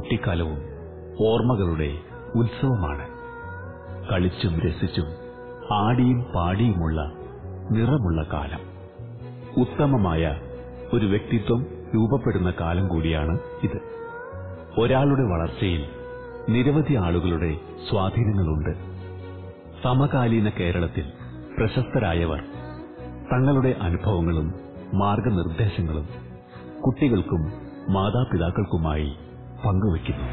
കുട്ടിക്കാലവും ഓർമ്മകളുടെ ഉത്സവമാണ് കളിച്ചും രസിച്ചും ആടിയും പാടിയുമുള്ള നിറമുള്ള കാലം ഉത്തമമായ ഒരു വ്യക്തിത്വം രൂപപ്പെടുന്ന കാലം കൂടിയാണ് ഇത് ഒരാളുടെ വളർച്ചയിൽ നിരവധി ആളുകളുടെ സ്വാധീനങ്ങളുണ്ട് സമകാലീന കേരളത്തിൽ പ്രശസ്തരായവർ തങ്ങളുടെ അനുഭവങ്ങളും മാർഗനിർദ്ദേശങ്ങളും കുട്ടികൾക്കും മാതാപിതാക്കൾക്കുമായി പങ്കുവയ്ക്കുന്നു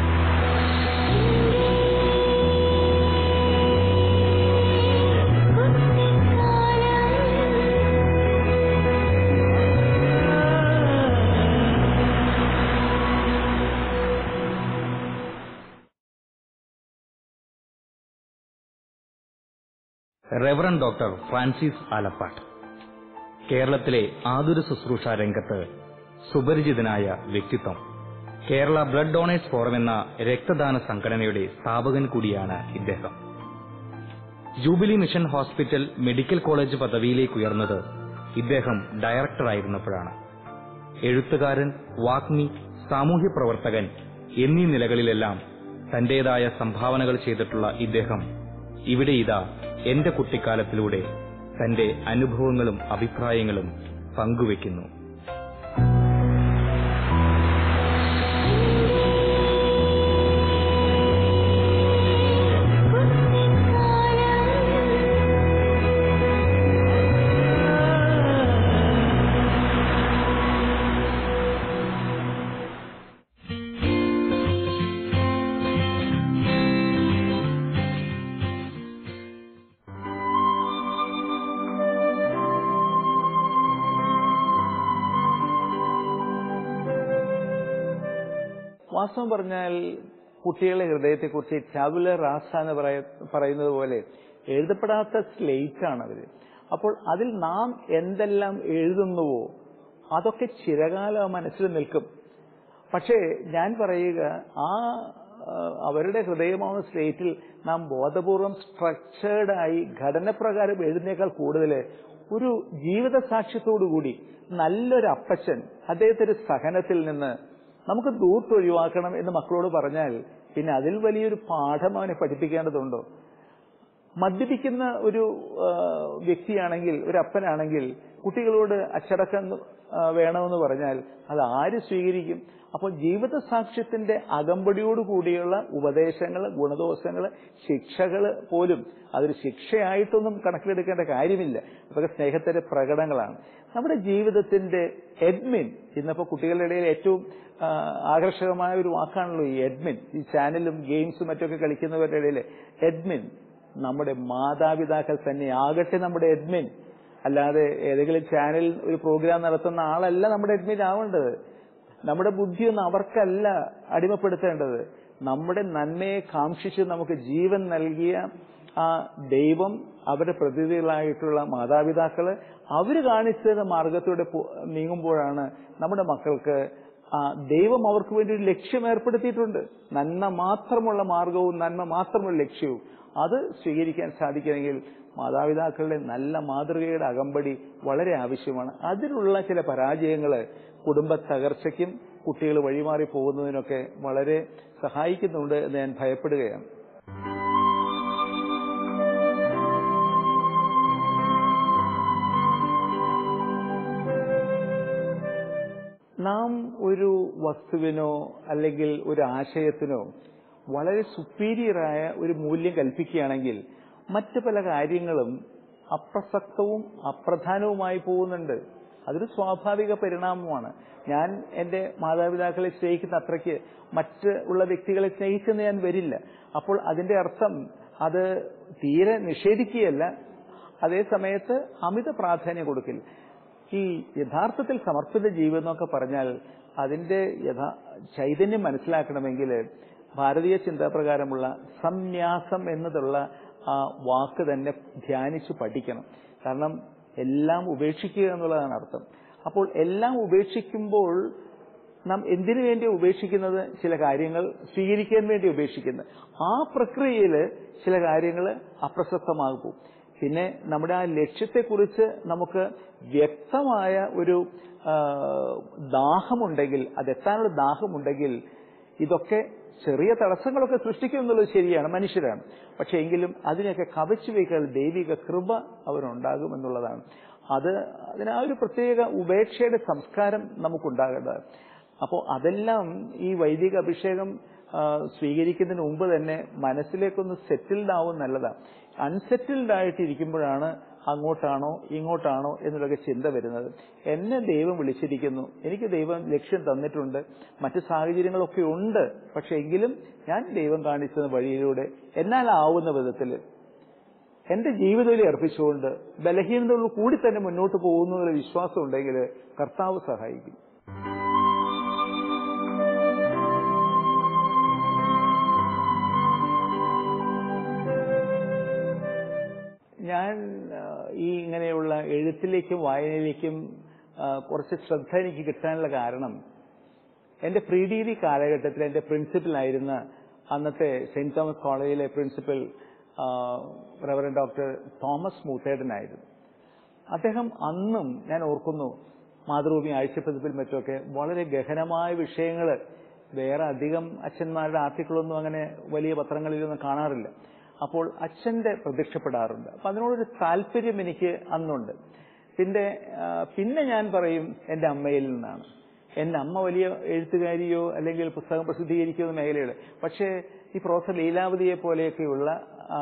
റെവറൻ ഡോക്ടർ ഫ്രാൻസിസ് ആലപ്പാട്ട് കേരളത്തിലെ ആതുര ശുശ്രൂഷ രംഗത്ത് സുപരിചിതനായ വ്യക്തിത്വം കേരള ബ്ലഡ് ഡൊണേഴ്സ് ഫോറം എന്ന രക്തദാന സംഘടനയുടെ സ്ഥാപകൻ കൂടിയാണ് ഇദ്ദേഹം jubilee mission hospital medical college പദവിയിലേക്ക് ഉയർന്നത് ഇദ്ദേഹം ഡയറക്ടറായിരുന്നപ്പോഴാണ് എഴുത്തുകാരൻ വാഗ്മി സാമൂഹ്യ പ്രവർത്തകൻ എന്നീ നിലകളിലെല്ലാം തന്റേതായ സംഭാവനകൾ ചെയ്തിട്ടുള്ള ഇദ്ദേഹം ഇവിടെ ഇതാ എന്റെ കുട്ടിക്കാലത്തിലൂടെ തന്റെ അനുഭവങ്ങളും അഭിപ്രായങ്ങളും പങ്കുവെക്കുന്നു വാസ്തവം പറഞ്ഞാൽ കുട്ടികളുടെ ഹൃദയത്തെക്കുറിച്ച് ടാബുല റാസ എന്ന് പറയ പറയുന്നത് പോലെ എഴുതപ്പെടാത്ത സ്ലേറ്റ് ആണ് അവര് അപ്പോൾ അതിൽ നാം എന്തെല്ലാം എഴുതുന്നുവോ അതൊക്കെ ചിരകാലം മനസ്സിൽ നിൽക്കും പക്ഷേ ഞാൻ പറയുക ആ ആ, അവരുടെ ഹൃദയമാവുന്ന സ്ലേറ്റിൽ നാം ബോധപൂർവം സ്ട്രക്ചേർഡ് ആയി ഘടനപ്രകാരം എഴുതുന്നേക്കാൾ കൂടുതൽ ഒരു ജീവിത സാക്ഷ്യത്തോടുകൂടി നല്ലൊരു അപ്പച്ചൻ അദ്ദേഹത്തെ ഒരു സഹനത്തിൽ നിന്ന് നമുക്ക് ദൂർത്തൊഴിവാക്കണം എന്ന് മക്കളോട് പറഞ്ഞാൽ പിന്നെ അതിൽ വലിയൊരു പാഠം അവനെ പഠിപ്പിക്കേണ്ടതുണ്ടോ മദ്യപിക്കുന്ന ഒരു ആ, വ്യക്തിയാണെങ്കിൽ ഒരു അപ്പനാണെങ്കിൽ കുട്ടികളോട് അച്ചടക്കം ആ, വേണമെന്ന് പറഞ്ഞാൽ അത് ആര് സ്വീകരിക്കും അപ്പോൾ ജീവിത സാക്ഷ്യത്തിന്റെ അകമ്പടിയോട് കൂടിയുള്ള ഉപദേശങ്ങൾ ഗുണദോഷങ്ങൾ ശിക്ഷകൾ പോലും അതൊരു ശിക്ഷയായിട്ടൊന്നും കണക്കിലെടുക്കേണ്ട കാര്യമില്ല അതൊക്കെ സ്നേഹത്തിന്റെ പ്രകടനങ്ങളാണ് നമ്മുടെ ജീവിതത്തിന്റെ എഡ്മിൻ ഇന്നിപ്പോ കുട്ടികളുടെ ഇടയിൽ ഏറ്റവും ആ, ആകർഷകമായ ഒരു വാക്കാണല്ലോ ഈ എഡ്മിൻ ഈ ചാനലും ഗെയിംസും മറ്റൊക്കെ കളിക്കുന്നവരുടെ ഇടയിൽ എഡ്മിൻ നമ്മുടെ മാതാപിതാക്കൾ തന്നെ ആകട്ടെ നമ്മുടെ എഡ്മിൻ അല്ലാതെ ഏതെങ്കിലും ചാനലിൽ ഒരു പ്രോഗ്രാം നടത്തുന്ന ആളല്ല നമ്മുടെ അഡ്മിറ്റ് ആവേണ്ടത് നമ്മുടെ ബുദ്ധിയൊന്നും അവർക്കല്ല അടിമപ്പെടുത്തേണ്ടത് നമ്മുടെ നന്മയെ കാക്ഷിച്ച് നമുക്ക് ജീവൻ നൽകിയ ആ ദൈവം അവരുടെ പ്രതിനിധികളായിട്ടുള്ള മാതാപിതാക്കള് അവര് കാണിച്ചത് മാർഗത്തിലൂടെ പോ- നീങ്ങുമ്പോഴാണ് നമ്മുടെ മക്കൾക്ക് ആ ദൈവം അവർക്ക് വേണ്ടി ഒരു ലക്ഷ്യം ഏർപ്പെടുത്തിയിട്ടുണ്ട് നന്മ മാത്രമുള്ള മാർഗവും നന്മ മാത്രമുള്ള ലക്ഷ്യവും അത് സ്വീകരിക്കാൻ സാധിക്കണമെങ്കിൽ മാതാപിതാക്കളുടെ നല്ല മാതൃകയുടെ അകമ്പടി വളരെ ആവശ്യമാണ് അതിലുള്ള ചില പരാജയങ്ങള് കുടുംബ തകർച്ചയ്ക്കും കുട്ടികൾ വഴിമാറി പോകുന്നതിനൊക്കെ വളരെ സഹായിക്കുന്നുണ്ട് എന്ന് ഞാൻ ഭയപ്പെടുകയാണ് നാം ഒരു വസ്തുവിനോ അല്ലെങ്കിൽ ഒരു ആശയത്തിനോ വളരെ സുപ്പീരിയറായ ഒരു മൂല്യം കൽപ്പിക്കുകയാണെങ്കിൽ മറ്റു പല കാര്യങ്ങളും അപ്രസക്തവും അപ്രധാനവുമായി പോകുന്നുണ്ട് അതൊരു സ്വാഭാവിക പരിണാമമാണ് ഞാൻ എന്റെ മാതാപിതാക്കളെ സ്നേഹിക്കുന്ന അത്രയ്ക്ക് മറ്റ് ഉള്ള വ്യക്തികളെ സ്നേഹിച്ചെന്ന് ഞാൻ വരില്ല അപ്പോൾ അതിന്റെ അർത്ഥം അത് തീരെ നിഷേധിക്കുകയല്ല അതേ സമയത്ത് അമിത പ്രാധാന്യം കൊടുക്കില്ല ഈ യഥാർത്ഥത്തിൽ സമർപ്പിത ജീവിതം എന്നൊക്കെ പറഞ്ഞാൽ അതിന്റെ യഥാ ചൈതന്യം മനസ്സിലാക്കണമെങ്കിൽ ഭാരതീയ ചിന്താപ്രകാരമുള്ള സംന്യാസം എന്നതുള്ള ആ വാക്ക് തന്നെ ധ്യാനിച്ച് പഠിക്കണം കാരണം എല്ലാം ഉപേക്ഷിക്കുക എന്നുള്ളതാണ് അർത്ഥം അപ്പോൾ എല്ലാം ഉപേക്ഷിക്കുമ്പോൾ നാം എന്തിനു വേണ്ടി ഉപേക്ഷിക്കുന്നത് ചില കാര്യങ്ങൾ സ്വീകരിക്കാൻ വേണ്ടി ഉപേക്ഷിക്കുന്നത് ആ പ്രക്രിയയിൽ ചില കാര്യങ്ങൾ അപ്രസക്തമാകും പിന്നെ നമ്മുടെ ആ ലക്ഷ്യത്തെക്കുറിച്ച് നമുക്ക് വ്യക്തമായ ഒരു ആ, ദാഹമുണ്ടെങ്കിൽ അതെത്താനുള്ള ദാഹമുണ്ടെങ്കിൽ ഇതൊക്കെ ചെറിയ തടസ്സങ്ങളൊക്കെ സൃഷ്ടിക്കും എന്നുള്ളത് ശരിയാണ് മനുഷ്യരാണ് പക്ഷെ എങ്കിലും അതിനെയൊക്കെ കവച്ചു വയ്ക്കാൻ ദൈവിക കൃപ അവനുണ്ടാകും എന്നുള്ളതാണ് അത് അതിന് ആ ഒരു പ്രത്യേക ഉപേക്ഷയുടെ സംസ്കാരം നമുക്കുണ്ടാകേണ്ടത് അപ്പോൾ അതെല്ലാം ഈ വൈദിക അഭിഷേകം ആ, സ്വീകരിക്കുന്നതിന് മുമ്പ് തന്നെ മനസ്സിലേക്കൊന്ന് സെറ്റിൽഡ് ആവും നല്ലതാണ് അൺസെറ്റിൽഡ് ആയിട്ടിരിക്കുമ്പോഴാണ് അങ്ങോട്ടാണോ ഇങ്ങോട്ടാണോ എന്നുള്ളൊക്കെ ചിന്ത വരുന്നത് എന്നെ ദൈവം വിളിച്ചിരിക്കുന്നു എനിക്ക് ദൈവം ലക്ഷ്യം തന്നിട്ടുണ്ട് മറ്റു സാഹചര്യങ്ങളൊക്കെ ഉണ്ട് പക്ഷെ എങ്കിലും ഞാൻ ദൈവം കാണിച്ച വഴിയിലൂടെ എന്നാലാവുന്ന വിധത്തിൽ എന്റെ ജീവിതത്തിൽ അർപ്പിച്ചുകൊണ്ട് ബലഹീനതകൾ കൂടി തന്നെ മുന്നോട്ട് പോകുന്ന ഒരു വിശ്വാസം ഉണ്ടെങ്കിൽ കർത്താവ് സഹായിക്കും ഞാൻ ആ, ഈ ഇങ്ങനെയുള്ള എഴുത്തിലേക്കും വായനയിലേക്കും ആ, കുറച്ച് ശ്രദ്ധ എനിക്ക് കിട്ടാനുള്ള കാരണം എന്റെ പ്രീ ഡിഗ്രി കാലഘട്ടത്തിൽ എന്റെ പ്രിൻസിപ്പലായിരുന്ന അന്നത്തെ സെന്റ് തോമസ് കോളേജിലെ പ്രിൻസിപ്പൽ റവറൻ ഡോക്ടർ തോമസ് മൂത്തേടനായിരുന്നു അദ്ദേഹം അന്നും ഞാൻ ഓർക്കുന്നു മാതൃഭൂമി ആഴ്ചപ്പതിപ്പിൽ മറ്റുമൊക്കെ വളരെ ഗഹനമായ വിഷയങ്ങൾ വേറെ അധികം അച്ഛന്മാരുടെ ആർട്ടിക്കിളൊന്നും അങ്ങനെ വലിയ പത്രങ്ങളിലൊന്നും കാണാറില്ല അപ്പോൾ അച്ഛന്റെ പ്രത്യക്ഷപ്പെടാറുണ്ട് അപ്പൊ അതിനോടൊരു താല്പര്യം എനിക്ക് അന്നുണ്ട് പിന്നെ ആ, പിന്നെ ഞാൻ പറയും എന്റെ അമ്മയിൽ നിന്നാണ് എന്റെ അമ്മ വലിയ എഴുത്തുകാരിയോ അല്ലെങ്കിൽ പുസ്തകം പ്രസിദ്ധീകരിക്കുന്ന മേഖലയുടെ പക്ഷേ ഈ പ്രൊഫസർ ലീലാവതിയെ പോലെയൊക്കെയുള്ള ആ,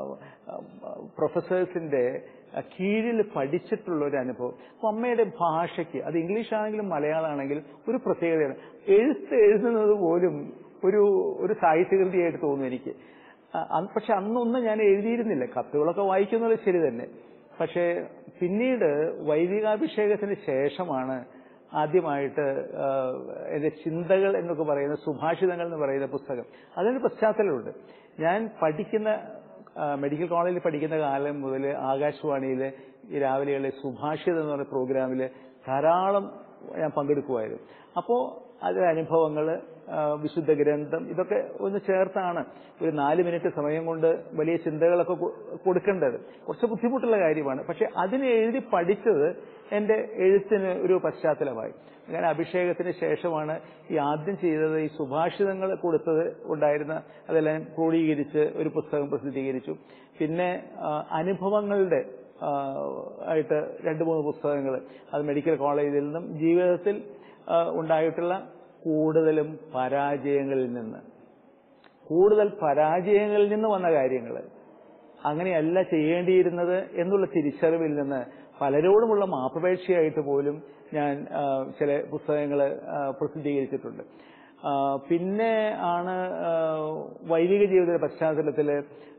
പ്രൊഫസേഴ്സിന്റെ കീഴിൽ പഠിച്ചിട്ടുള്ള ഒരു അനുഭവം അപ്പൊ അമ്മയുടെ ഭാഷയ്ക്ക് അത് ഇംഗ്ലീഷ് ആണെങ്കിലും മലയാളമാണെങ്കിലും ഒരു പ്രത്യേകതയാണ് എഴുത്ത് എഴുതുന്നത് പോലും ഒരു ഒരു സാഹിത്യകൃതിയായിട്ട് തോന്നുന്നു എനിക്ക് ആ, അന്ന് പക്ഷെ അന്നൊന്നും ഞാൻ എഴുതിയിരുന്നില്ല കത്തുകളൊക്കെ വായിക്കുന്നത് ശരി തന്നെ പക്ഷേ പിന്നീട് വൈദികാഭിഷേകത്തിന് ശേഷമാണ് ആദ്യമായിട്ട് ആ, എന്റെ ചിന്തകൾ എന്നൊക്കെ പറയുന്ന സുഭാഷിതങ്ങൾ എന്ന് പറയുന്ന പുസ്തകം അതിനൊരു പശ്ചാത്തലമുണ്ട് ഞാൻ പഠിക്കുന്ന ആ, മെഡിക്കൽ കോളേജിൽ പഠിക്കുന്ന കാലം മുതൽ ആകാശവാണിയിൽ ഈ രാവിലെയുള്ള സുഭാഷിതം എന്ന് പറയുന്ന പ്രോഗ്രാമിൽ ധാരാളം ഞാൻ പങ്കെടുക്കുമായിരുന്നു അപ്പോൾ അതിലെ അനുഭവങ്ങൾ വിശുദ്ധ ഗ്രന്ഥം ഇതൊക്കെ ഒന്ന് ചേർത്താണ് ഒരു നാല് മിനിറ്റ് സമയം കൊണ്ട് വലിയ ചിന്തകളൊക്കെ കൊ- കൊടുക്കേണ്ടത് കുറച്ച് ബുദ്ധിമുട്ടുള്ള കാര്യമാണ് പക്ഷെ അതിനെ എഴുതി പഠിച്ചത് എന്റെ എഴുത്തിന് ഒരു പശ്ചാത്തലമായി ഞാൻ അഭിഷേകത്തിന് ശേഷമാണ് ഈ ആദ്യം ചെയ്തത് ഈ സുഭാഷിതങ്ങൾ കൊടുത്തത് ഉണ്ടായിരുന്ന അതെല്ലാം ക്രോഡീകരിച്ച് ഒരു പുസ്തകം പ്രസിദ്ധീകരിച്ചു പിന്നെ ആ, അനുഭവങ്ങളുടെ ആ, ആയിട്ട് രണ്ട് മൂന്ന് പുസ്തകങ്ങൾ അത് മെഡിക്കൽ കോളേജിൽ നിന്നും ജീവിതത്തിൽ ആ, ഉണ്ടായിട്ടുള്ള കൂടുതലും പരാജയങ്ങളിൽ നിന്ന് കൂടുതൽ പരാജയങ്ങളിൽ നിന്ന് വന്ന കാര്യങ്ങൾ അങ്ങനെയല്ല ചെയ്യേണ്ടിയിരുന്നത് എന്നുള്ള തിരിച്ചറിവിൽ നിന്ന് പലരോടുമുള്ള മാപ്പപേക്ഷയായിട്ട് പോലും ഞാൻ ആ, ചില പുസ്തകങ്ങൾ പ്രസിദ്ധീകരിച്ചിട്ടുണ്ട് ആ, പിന്നെ ആണ് ആ, വൈദിക ജീവിതത്തിന്റെ പശ്ചാത്തലത്തിൽ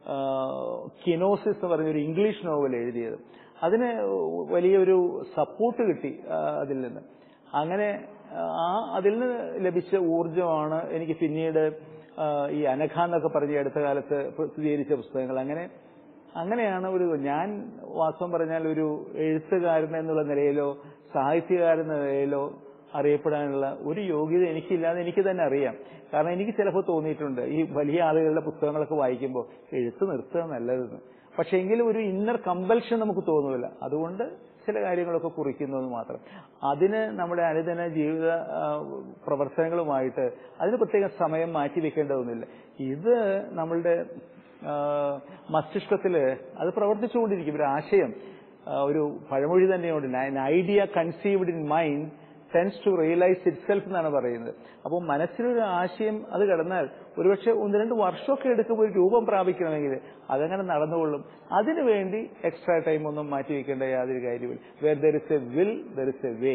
കിനോസിസ് എന്ന് പറഞ്ഞൊരു ഇംഗ്ലീഷ് നോവൽ എഴുതിയത് അതിന് വലിയൊരു സപ്പോർട്ട് കിട്ടി ആ, അതിൽ നിന്ന് അങ്ങനെ ആ അതിൽ നിന്ന് ലഭിച്ച ഊർജമാണ് എനിക്ക് പിന്നീട് ആ, ഈ അനഘ എന്നൊക്കെ പറഞ്ഞ അടുത്ത കാലത്ത് പ്രസിദ്ധീകരിച്ച പുസ്തകങ്ങൾ അങ്ങനെ അങ്ങനെയാണ് ഒരു ഞാൻ വാസ്തവം പറഞ്ഞാൽ ഒരു എഴുത്തുകാരൻ എന്നുള്ള നിലയിലോ സാഹിത്യകാരൻ എന്ന നിലയിലോ അറിയപ്പെടാനുള്ള ഒരു യോഗ്യത എനിക്കില്ലാതെ എനിക്ക് തന്നെ അറിയാം കാരണം എനിക്ക് ചിലപ്പോൾ തോന്നിയിട്ടുണ്ട് ഈ വലിയ ആളുകളുടെ പുസ്തകങ്ങളൊക്കെ വായിക്കുമ്പോൾ എഴുത്ത് നിർത്തുക നല്ലതെന്ന് പക്ഷെ എങ്കിലും ഒരു ഇന്നർ കമ്പൽഷൻ നമുക്ക് തോന്നുന്നില്ല അതുകൊണ്ട് ചില കാര്യങ്ങളൊക്കെ കുറിക്കുന്നത് മാത്രം അതിന് നമ്മുടെ അനുദിന ജീവിത ആ, പ്രവർത്തനങ്ങളുമായിട്ട് അതിന് പ്രത്യേക സമയം മാറ്റി വെക്കേണ്ടതൊന്നുമില്ല ഇത് നമ്മളുടെ ആ, മസ്തിഷ്കത്തില് അത് പ്രവർത്തിച്ചുകൊണ്ടിരിക്കും ഒരു ആശയം ആ, ഒരു പഴമൊഴി തന്നെയുണ്ട് idea conceived in mind tends to realise itself എന്നാണ് പറയുന്നത് അപ്പോൾ മനസ്സിലൊരു ആശയം അത് കിടന്നാൽ ഒരുപക്ഷെ ഒന്ന് രണ്ട് വർഷമൊക്കെ എടുക്കുമ്പോൾ ഒരു രൂപം പ്രാപിക്കണമെങ്കിൽ അതങ്ങനെ നടന്നുകൊള്ളും അതിനുവേണ്ടി എക്സ്ട്രാ ടൈം ഒന്നും മാറ്റി വെക്കേണ്ട യാതൊരു കാര്യമില്ല where there is a will there is a way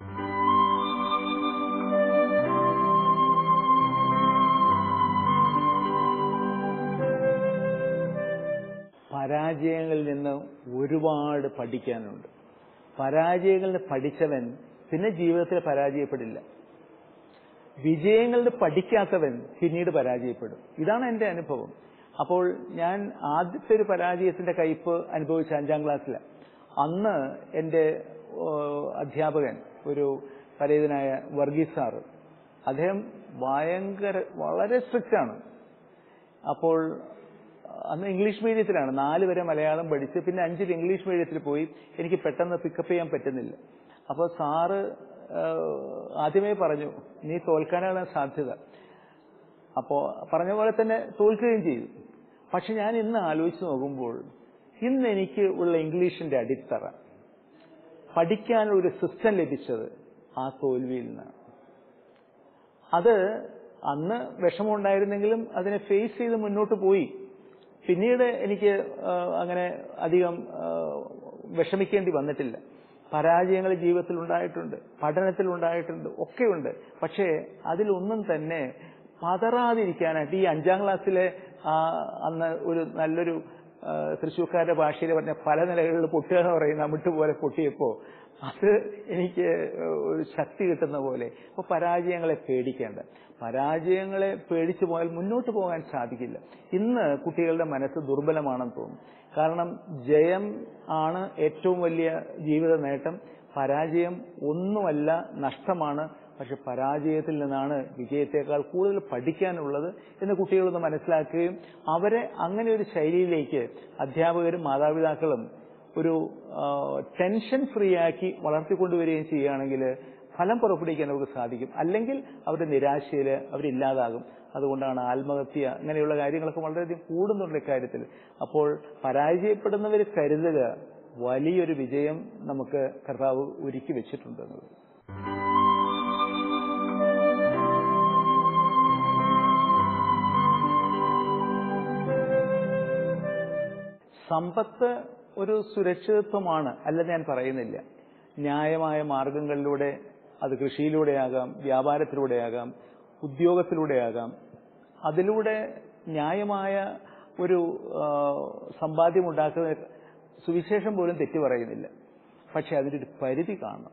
പരാജയങ്ങളിൽ നിന്ന് ഒരുപാട് പഠിക്കാനുണ്ട് പരാജയങ്ങളിൽ നിന്ന് പഠിച്ചവൻ പിന്നെ ജീവിതത്തിൽ പരാജയപ്പെടില്ല വിജയങ്ങളിൽ നിന്ന് പഠിക്കാത്തവൻ പിന്നീട് പരാജയപ്പെടും ഇതാണ് എന്റെ അനുഭവം അപ്പോൾ ഞാൻ ആദ്യത്തെ ഒരു പരാജയത്തിന്റെ കയ്പ് അനുഭവിച്ച അഞ്ചാം ക്ലാസ്സിലാണ് അന്ന് എന്റെ ഓ, അധ്യാപകൻ ഒരു പരേതനായ വർഗീസ് സാറ് അദ്ദേഹം ഭയങ്കര വളരെ സ്ട്രിക്റ്റ് ആണ് അപ്പോൾ അന്ന് ഇംഗ്ലീഷ് മീഡിയത്തിലാണ് നാല് വരെ മലയാളം പഠിച്ച് പിന്നെ അഞ്ചിൽ ഇംഗ്ലീഷ് മീഡിയത്തിൽ പോയി എനിക്ക് പെട്ടെന്ന് പിക്കപ്പ് ചെയ്യാൻ പറ്റുന്നില്ല അപ്പോൾ സാറ് ആ, ആദ്യമേ പറഞ്ഞു നീ തോൽക്കാനാണ് സാധ്യത അപ്പോ പറഞ്ഞ പോലെ തന്നെ തോൽക്കുകയും ചെയ്തു പക്ഷെ ഞാൻ ഇന്ന് ആലോചിച്ച് നോക്കുമ്പോൾ ഇന്ന് എനിക്ക് ഉള്ള ഇംഗ്ലീഷിന്റെ അടിത്തറ പഠിക്കാനുള്ള ഒരു സിസ്റ്റം ലഭിച്ചത് ആ തോൽവിയിൽ നിന്നാണ് അത് അന്ന് വിഷമമുണ്ടായിരുന്നെങ്കിലും അതിനെ ഫേസ് ചെയ്ത് മുന്നോട്ട് പോയി പിന്നീട് എനിക്ക് ആ, അങ്ങനെ അധികം ആ, വിഷമിക്കേണ്ടി വന്നിട്ടില്ല പരാജയങ്ങൾ ജീവിതത്തിൽ ഉണ്ടായിട്ടുണ്ട് പഠനത്തിൽ ഉണ്ടായിട്ടുണ്ട് ഒക്കെയുണ്ട് പക്ഷേ അതിലൊന്നും തന്നെ പതറാതിരിക്കാനായിട്ട് ഈ അഞ്ചാം ക്ലാസ്സിലെ ആ, അന്ന് ഒരു നല്ലൊരു ആ, തൃശ്ശൂർക്കാരുടെ ഭാഷയിൽ പറഞ്ഞ പല നിലകളിൽ പൊട്ടുക എന്ന് പറയുന്ന അമിട്ട് പോലെ പൊട്ടിയപ്പോ അത് എനിക്ക് ഒരു ശക്തി കിട്ടുന്ന പോലെ അപ്പൊ പരാജയങ്ങളെ പേടിക്കേണ്ട പരാജയങ്ങളെ പേടിച്ചു പോയാൽ മുന്നോട്ട് പോകാൻ സാധിക്കില്ല ഇന്ന് കുട്ടികളുടെ മനസ്സ് ദുർബലമാണെന്ന് തോന്നുന്നു കാരണം ജയം ആണ് ഏറ്റവും വലിയ ജീവിത നേട്ടം പരാജയം ഒന്നുമല്ല നഷ്ടമാണ് പക്ഷെ പരാജയത്തിൽ നിന്നാണ് വിജയത്തെക്കാൾ കൂടുതൽ പഠിക്കാനുള്ളത് എന്ന് കുട്ടികളൊന്ന് മനസ്സിലാക്കുകയും അവരെ അങ്ങനെ ഒരു ശൈലിയിലേക്ക് അധ്യാപകരും മാതാപിതാക്കളും ഒരു ആ, ടെൻഷൻ ഫ്രീ ആക്കി വളർത്തിക്കൊണ്ടുവരികയും ചെയ്യുകയാണെങ്കിൽ ഫലം പുറപ്പെടുവിക്കാൻ അവർക്ക് സാധിക്കും അല്ലെങ്കിൽ അവരുടെ നിരാശയിൽ അവരില്ലാതാകും അതുകൊണ്ടാണ് ആത്മഹത്യ ഇങ്ങനെയുള്ള കാര്യങ്ങളൊക്കെ വളരെയധികം കൂടുന്നുണ്ട് ഇക്കാര്യത്തിൽ അപ്പോൾ പരാജയപ്പെടുന്നവർ കരുതുക വലിയൊരു വിജയം നമുക്ക് കർത്താവ് ഒരുക്കി വെച്ചിട്ടുണ്ട് എന്നുള്ളത് സമ്പത്ത് ഒരു സുരക്ഷിതത്വമാണ് അല്ലെന്ന് ഞാൻ പറയുന്നില്ല ന്യായമായ മാർഗങ്ങളിലൂടെ അത് കൃഷിയിലൂടെയാകാം വ്യാപാരത്തിലൂടെയാകാം ഉദ്യോഗത്തിലൂടെയാകാം അതിലൂടെ ന്യായമായ ഒരു ആ, സമ്പാദ്യം ഉണ്ടാക്കുന്ന സുവിശേഷം പോലും തെറ്റു പറയുന്നില്ല പക്ഷെ അതിനൊരു പരിധി കാണണം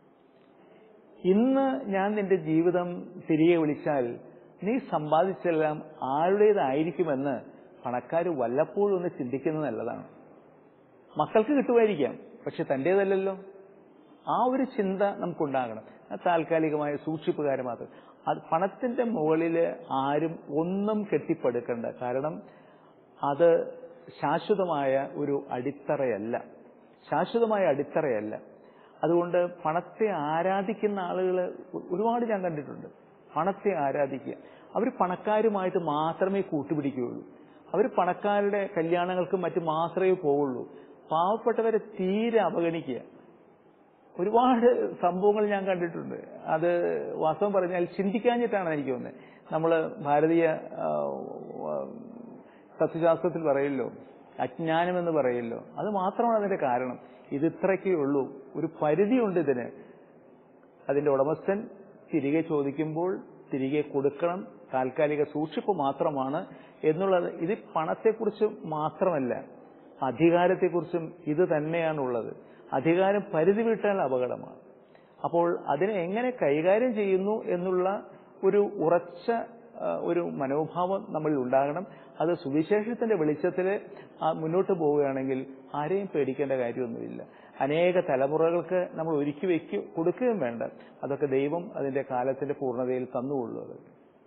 ഇന്ന് ഞാൻ നിന്റെ ജീവിതം തിരികെ വിളിച്ചാൽ നീ സമ്പാദിച്ചെല്ലാം ആരുടേതായിരിക്കുമെന്ന് പണക്കാർ വല്ലപ്പോഴും ഒന്ന് ചിന്തിക്കുന്നത് നല്ലതാണ് മക്കൾക്ക് കിട്ടുമായിരിക്കാം പക്ഷെ തന്റേതല്ലല്ലോ ആ ഒരു ചിന്ത നമുക്കുണ്ടാകണം അത് താൽക്കാലികമായ സൂക്ഷിപ്പുകാർ മാത്രം അത് പണത്തിന്റെ മുകളിൽ ആരും ഒന്നും കെട്ടിപ്പടുക്കണ്ട കാരണം അത് ശാശ്വതമായ ഒരു അടിത്തറയല്ല ശാശ്വതമായ അടിത്തറയല്ല അതുകൊണ്ട് പണത്തെ ആരാധിക്കുന്ന ആളുകൾ ഒരുപാട് ഞാൻ കണ്ടിട്ടുണ്ട് പണത്തെ ആരാധിക്കുക അവർ പണക്കാരുമായിട്ട് മാത്രമേ കൂട്ടുപിടിക്കുകയുള്ളൂ അവർ പണക്കാരുടെ കല്യാണങ്ങൾക്കും മറ്റും മാത്രമേ പോവുള്ളൂ പാവപ്പെട്ടവരെ തീരെ അവഗണിക്കുക ഒരുപാട് സംഭവങ്ങൾ ഞാൻ കണ്ടിട്ടുണ്ട് അത് വാസ്തവം പറഞ്ഞാൽ ചിന്തിക്കാഞ്ഞിട്ടാണ് എനിക്ക് തോന്നുന്നത് നമ്മൾ ഭാരതീയ ആ, ആ, തത്വശാസ്ത്രത്തിൽ പറയല്ലോ അജ്ഞാനം എന്ന് പറയല്ലോ അത് മാത്രമാണ് അതിന്റെ കാരണം ഇത് ഇത്രയ്ക്കേ ഉള്ളൂ ഒരു പരിധിയുണ്ട് ഇതിന് അതിന്റെ ഉടമസ്ഥൻ തിരികെ ചോദിക്കുമ്പോൾ തിരികെ കൊടുക്കണം താൽക്കാലിക സൂക്ഷിപ്പ് മാത്രമാണ് എന്നുള്ളത് ഇത് പണത്തെക്കുറിച്ച് മാത്രമല്ല അധികാരത്തെക്കുറിച്ചും ഇത് തന്നെയാണുള്ളത് അധികാരം പരിധി വിട്ടാൽ അപകടമാണ് അപ്പോൾ അതിനെ എങ്ങനെ കൈകാര്യം ചെയ്യുന്നു എന്നുള്ള ഒരു ഉറച്ച ആ, ഒരു മനോഭാവം നമ്മളിൽ ഉണ്ടാകണം അത് സുവിശേഷത്തിന്റെ വെളിച്ചത്തിൽ മുന്നോട്ട് പോവുകയാണെങ്കിൽ ആരെയും പേടിക്കേണ്ട കാര്യമൊന്നുമില്ല അനേക തലമുറകൾക്ക് നമ്മൾ ഒരുക്കി വെക്കും കൊടുക്കുകയും വേണ്ട അതൊക്കെ ദൈവം അതിന്റെ കാലത്തിന്റെ പൂർണ്ണതയിൽ തന്നുകൊള്ളുക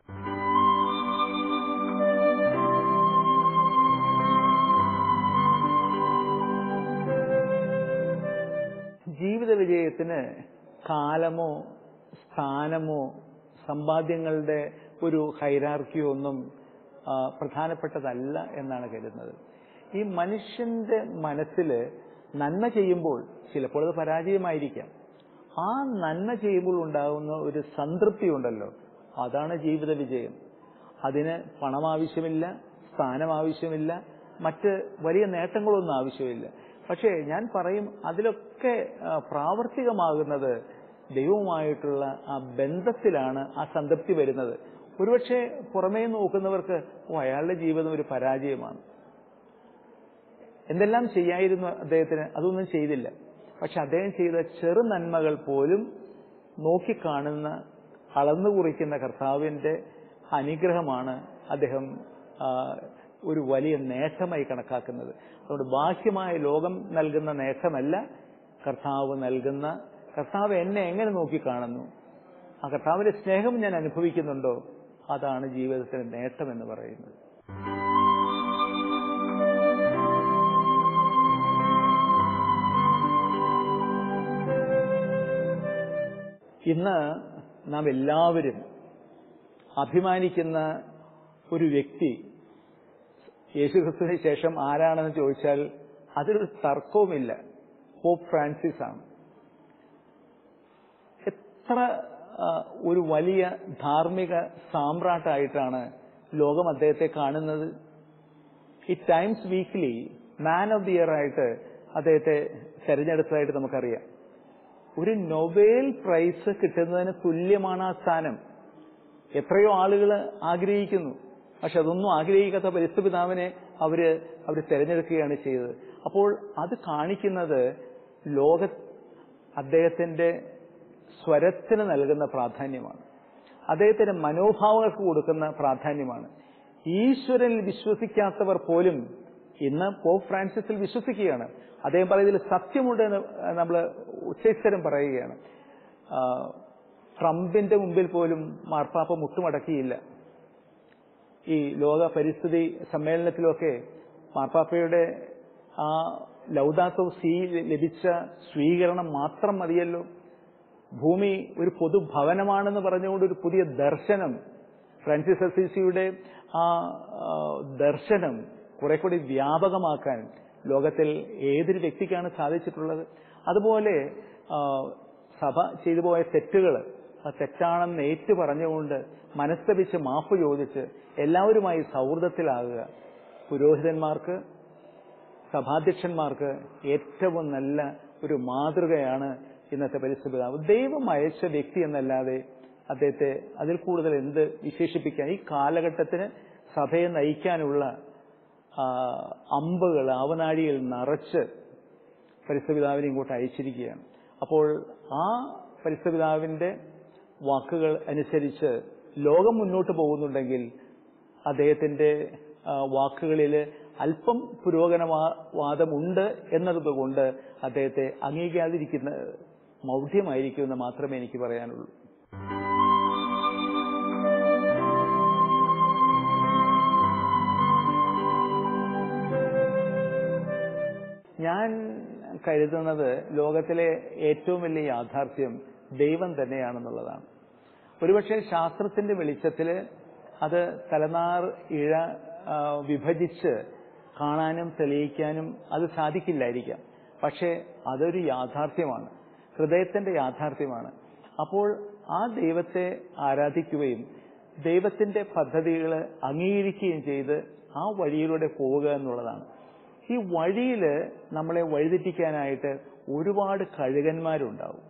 ജീവിത വിജയത്തിന് കാലമോ സ്ഥാനമോ സമ്പാദ്യങ്ങളുടെ ഒരു ഹൈരാർക്കിയോ ഒന്നും ആ, പ്രധാനപ്പെട്ടതല്ല എന്നാണ് കരുതുന്നത് ഈ മനുഷ്യന്റെ മനസ്സിൽ നന്മ ചെയ്യുമ്പോൾ ചിലപ്പോൾ അത് പരാജയമായിരിക്കാം ആ നന്മ ചെയ്യുമ്പോൾ ഉണ്ടാകുന്ന ഒരു സംതൃപ്തി ഉണ്ടല്ലോ അതാണ് ജീവിത വിജയം അതിന് പണം ആവശ്യമില്ല സ്ഥാനം ആവശ്യമില്ല മറ്റ് വലിയ നേട്ടങ്ങളൊന്നും ആവശ്യമില്ല പക്ഷേ ഞാൻ പറയും അതിലൊക്കെ ആ, പ്രാവർത്തികമാകുന്നത് ദൈവവുമായിട്ടുള്ള ആ ബന്ധത്തിലാണ് ആ സംതൃപ്തി വരുന്നത് ഒരുപക്ഷെ പുറമേ നോക്കുന്നവർക്ക് ഓ അയാളുടെ ജീവിതം ഒരു പരാജയമാണ് എന്തെല്ലാം ചെയ്യായിരുന്നു അദ്ദേഹത്തിന് അതൊന്നും ചെയ്തില്ല പക്ഷെ അദ്ദേഹം ചെയ്ത ചെറു നന്മകൾ പോലും നോക്കിക്കാണുന്ന അളന്നു കുറിക്കുന്ന കർത്താവിന്റെ അനുഗ്രഹമാണ് അദ്ദേഹം ആ, ഒരു വലിയ നേട്ടമായി കണക്കാക്കുന്നത് അതുകൊണ്ട് ബാഹ്യമായ ലോകം നൽകുന്ന നേട്ടമല്ല കർത്താവ് നൽകുന്ന കർത്താവ് എന്നെ എങ്ങനെ നോക്കിക്കാണുന്നു ആ കർത്താവിന്റെ സ്നേഹം ഞാൻ അനുഭവിക്കുന്നുണ്ടോ അതാണ് ജീവിതത്തിന്റെ നേട്ടം എന്ന് പറയുന്നത് ഇന്ന് നാം എല്ലാവരും അഭിമാനിക്കുന്ന ഒരു വ്യക്തി യേശുക്രിസ്തുവിന് ശേഷം ആരാണെന്ന് ചോദിച്ചാൽ അതിലൊരു തർക്കവുമില്ല പോപ്പ് ഫ്രാൻസിസ് ആണ് എത്ര ആ, ഒരു വലിയ ധാർമ്മിക സാമ്രാട്ടായിട്ടാണ് ലോകം അദ്ദേഹത്തെ കാണുന്നത് ഈ Times weekly man of the year ആയിട്ട് അദ്ദേഹത്തെ തെരഞ്ഞെടുത്തതായിട്ട് നമുക്കറിയാം ഒരു നൊബേൽ പ്രൈസ് കിട്ടുന്നതിന് തുല്യമാണ് ആ സ്ഥാനം എത്രയോ ആളുകൾ ആഗ്രഹിക്കുന്നു പക്ഷെ അതൊന്നും ആഗ്രഹിക്കാത്ത പരിസ്ഥിതിപിതാവിനെ അവര് അവർ തെരഞ്ഞെടുക്കുകയാണ് ചെയ്തത് അപ്പോൾ അത് കാണിക്കുന്നത് ലോക അദ്ദേഹത്തിന്റെ സ്വരത്തിന് നൽകുന്ന പ്രാധാന്യമാണ് അദ്ദേഹത്തിന്റെ മനോഭാവങ്ങൾക്ക് കൊടുക്കുന്ന പ്രാധാന്യമാണ് ഈശ്വരനിൽ വിശ്വസിക്കാത്തവർ പോലും ഇന്ന് പോപ്പ് ഫ്രാൻസിസിൽ വിശ്വസിക്കുകയാണ് അദ്ദേഹം പറയുന്നതിൽ സത്യമുണ്ട് എന്ന് നമ്മൾ ഉച്ചസ്ഥരം പറയുകയാണ് ആ, ട്രംപിന്റെ മുമ്പിൽ പോലും മാർപ്പാപ്പ മുട്ടുമടക്കിയില്ല ഈ ലോക പരിസ്ഥിതി സമ്മേളനത്തിലൊക്കെ മാർപ്പാപ്പയുടെ ആ ലൗദാത്തോ സി ലഭിച്ച സ്വീകരണം മാത്രം മതിയല്ലോ ഭൂമി ഒരു പൊതുഭവനമാണെന്ന് പറഞ്ഞുകൊണ്ട് ഒരു പുതിയ ദർശനം ഫ്രാൻസിസ് അസീസിയുടെ ആ ആ, ദർശനം കുറെ കൂടി വ്യാപകമാക്കാൻ ലോകത്തിൽ ഏതൊരു വ്യക്തിക്കാണ് സാധിച്ചിട്ടുള്ളത് അതുപോലെ ആ, സഭ ചെയ്തു പോയ തെറ്റുകൾ ആ തെറ്റാണെന്ന് ഏറ്റു പറഞ്ഞുകൊണ്ട് മനസ്തപിച്ച് മാപ്പ് ചോദിച്ച് എല്ലാവരുമായി സൗഹൃദത്തിലാകുക പുരോഹിതന്മാർക്ക് സഭാധ്യക്ഷന്മാർക്ക് ഏറ്റവും നല്ല ഒരു മാതൃകയാണ് ഇന്നത്തെ പരിസ്ഥിതിപിതാവ് ദൈവം അയച്ച വ്യക്തി എന്നല്ലാതെ അദ്ദേഹത്തെ അതിൽ കൂടുതൽ എന്ത് വിശേഷിപ്പിക്കാൻ ഈ കാലഘട്ടത്തിന് സഭയെ നയിക്കാനുള്ള ആ, അമ്പുകൾ ആവനാഴിയിൽ നിറച്ച് പരിസ്ഥിതിപിതാവിനെ ഇങ്ങോട്ട് അയച്ചിരിക്കുകയാണ് അപ്പോൾ ആ പരിസ്ഥിതിപിതാവിന്റെ വാക്കുകൾ അനുസരിച്ച് ലോകം മുന്നോട്ട് പോകുന്നുണ്ടെങ്കിൽ അദ്ദേഹത്തിന്റെ ആ, വാക്കുകളിൽ അല്പം പുരോഗമനവാദമുണ്ട് എന്നതുകൊണ്ട് അദ്ദേഹത്തെ അംഗീകരിക്കാതിരിക്കുന്ന മൗഢ്യമായിരിക്കുമെന്ന് മാത്രമേ എനിക്ക് പറയാനുള്ളൂ ഞാൻ കരുതുന്നത് ലോകത്തിലെ ഏറ്റവും വലിയ യാഥാർത്ഥ്യം ദൈവം തന്നെയാണെന്നുള്ളതാണ് ഒരുപക്ഷെ ശാസ്ത്രത്തിന്റെ വെളിച്ചത്തിൽ അത് തലനാർ ഇഴ ആ, വിഭജിച്ച് കാണാനും തെളിയിക്കാനും അത് സാധിക്കില്ലായിരിക്കാം പക്ഷേ അതൊരു യാഥാർത്ഥ്യമാണ് ഹൃദയത്തിന്റെ യാഥാർത്ഥ്യമാണ് അപ്പോൾ ആ ദൈവത്തെ ആരാധിക്കുകയും ദൈവത്തിന്റെ പദ്ധതികൾ അംഗീകരിക്കുകയും ചെയ്ത് ആ വഴിയിലൂടെ പോവുക എന്നുള്ളതാണ് ഈ വഴിയിൽ നമ്മളെ വഴിതെറ്റിക്കാനായിട്ട് ഒരുപാട് കഴുകന്മാരുണ്ടാവും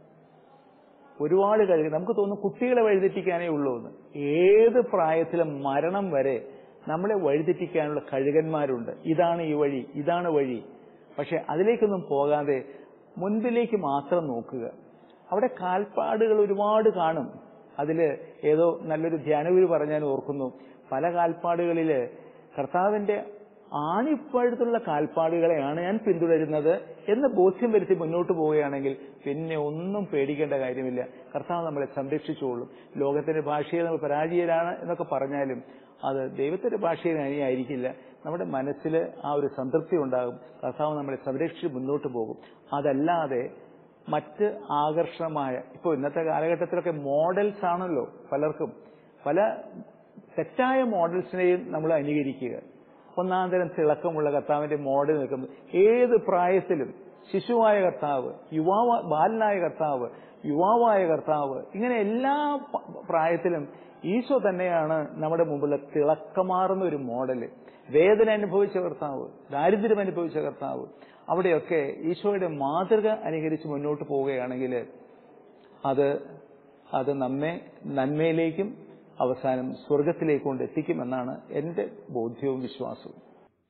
ഒരുപാട് കഴുകൻ നമുക്ക് തോന്നും കുട്ടികളെ വഴിതെറ്റിക്കാനേ ഉള്ളൂ എന്ന് ഏത് പ്രായത്തിലും മരണം വരെ നമ്മളെ വഴിതെറ്റിക്കാനുള്ള കഴുകന്മാരുണ്ട് ഇതാണ് ഈ വഴി ഇതാണ് വഴി പക്ഷെ അതിലേക്കൊന്നും പോകാതെ മുൻപിലേക്ക് മാത്രം നോക്കുക അവിടെ കാൽപ്പാടുകൾ ഒരുപാട് കാണും അതില് ഏതോ നല്ലൊരു ധ്യാനഗുരു പറഞ്ഞാൽ ഓർക്കുന്നു പല കാൽപ്പാടുകളില് കർത്താവിന്റെ ആണിപ്പഴുത്തുള്ള കാൽപ്പാടുകളെയാണ് ഞാൻ പിന്തുടരുന്നത് എന്ന് ബോധ്യം വരുത്തി മുന്നോട്ട് പോവുകയാണെങ്കിൽ പിന്നെ ഒന്നും പേടിക്കേണ്ട കാര്യമില്ല കർത്താവ് നമ്മളെ സംരക്ഷിച്ചുകൊള്ളും ലോകത്തിന്റെ ഭാഷയിൽ നമ്മൾ പരാജയരാണ് എന്നൊക്കെ പറഞ്ഞാലും അത് ദൈവത്തിന്റെ ഭാഷയിൽ ആയിരിക്കില്ല നമ്മുടെ മനസ്സിൽ ആ ഒരു സംതൃപ്തി ഉണ്ടാകും കർത്താവ് നമ്മളെ സംരക്ഷിച്ച് മുന്നോട്ട് പോകും അതല്ലാതെ മറ്റ് ആകർഷണമായ ഇപ്പോൾ ഇന്നത്തെ കാലഘട്ടത്തിലൊക്കെ മോഡൽസ് ആണല്ലോ പലർക്കും പല തെറ്റായ മോഡൽസിനെയും നമ്മൾ അനുകരിക്കുക ഒന്നാം തരം തിളക്കമുള്ള കർത്താവിന്റെ മോഡൽ നിൽക്കുന്നത് ഏത് പ്രായത്തിലും ശിശുവായ കർത്താവ് യുവാവ ബാലനായ കർത്താവ് യുവാവായ കർത്താവ് ഇങ്ങനെ എല്ലാ പ- പ്രായത്തിലും ഈശോ തന്നെയാണ് നമ്മുടെ മുമ്പിൽ തിളക്കമാർന്ന ഒരു മോഡല് വേദന അനുഭവിച്ച കർത്താവ് ദാരിദ്ര്യം അനുഭവിച്ച കർത്താവ് അവിടെയൊക്കെ ഈശോയുടെ മാതൃക അനുകരിച്ച് മുന്നോട്ട് പോവുകയാണെങ്കിൽ അത് അത് നമ്മെ നന്മയിലേക്കും അവസാനം സ്വർഗത്തിലേക്ക് കൊണ്ട് എത്തിക്കുമെന്നാണ് എന്റെ ബോധ്യവും വിശ്വാസവും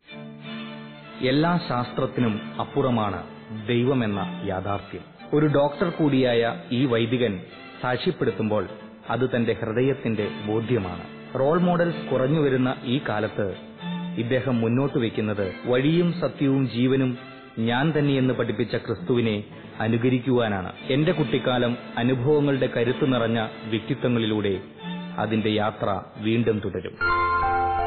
എല്ലാ ശാസ്ത്രത്തിനും അപ്പുറമാണ് ദൈവമെന്ന യാഥാർത്ഥ്യം ഒരു ഡോക്ടർ കൂടിയായ ഈ വൈദികൻ സാക്ഷ്യപ്പെടുത്തുമ്പോൾ അത് തന്റെ ഹൃദയത്തിന്റെ ബോധ്യമാണ് റോൾ മോഡൽസ് കുറഞ്ഞുവരുന്ന ഈ കാലത്ത് ഇദ്ദേഹം മുന്നോട്ട് വയ്ക്കുന്നത് വഴിയും സത്യവും ജീവനും ഞാൻ തന്നെയെന്ന് പഠിപ്പിച്ച ക്രിസ്തുവിനെ അനുകരിക്കുവാനാണ് എന്റെ കുട്ടിക്കാലം അനുഭവങ്ങളുടെ കരുത്തു നിറഞ്ഞ വ്യക്തിത്വങ്ങളിലൂടെ അതിന്റെ യാത്ര വീണ്ടും തുടരും